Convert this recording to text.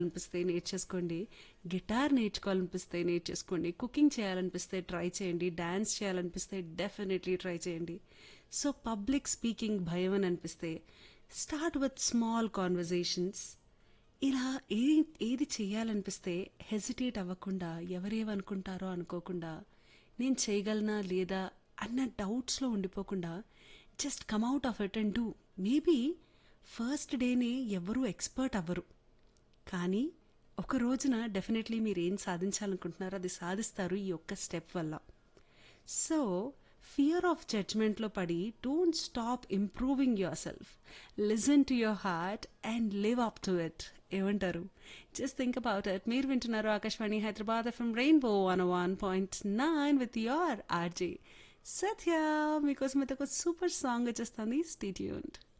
అనిపిస్తే నేర్చేసుకోండి గిటార్ నేర్చుకోవాలనిపిస్తే నేర్చేసుకోండి కుకింగ్ చేయాలనిపిస్తే ట్రై చేయండి డ్యాన్స్ చేయాలనిపిస్తే డెఫినెట్లీ ట్రై చేయండి సో పబ్లిక్ స్పీకింగ్ భయం అని అనిపిస్తే స్టార్ట్ విత్ స్మాల్ కాన్వర్జేషన్స్ ఇలా ఏది ఏది చేయాలనిపిస్తే హెసిటేట్ అవ్వకుండా ఎవరేమనుకుంటారో అనుకోకుండా నేను చేయగలనా లేదా అన్న డౌట్స్లో ఉండిపోకుండా just come out of it and do maybe first డేనే ఎవరూ ఎక్స్పర్ట్ అవ్వరు కానీ ఒక రోజున డెఫినెట్లీ మీరు ఏం సాధించాలనుకుంటున్నారో అది సాధిస్తారు ఈ ఒక్క స్టెప్ వల్ల సో ఫియర్ ఆఫ్ జడ్జ్మెంట్లో పడి don't stop improving yourself listen to your heart and live up to it ఏమంటారు జస్ట్ థింక్ అబౌట్ ఇట్ మీరు వింటున్నారు Akashvani Hyderabad FM rainbow one one point nine with your RJ Satya మీకోసం అయితే ఒక super song వచ్చేస్తుంది stay tuned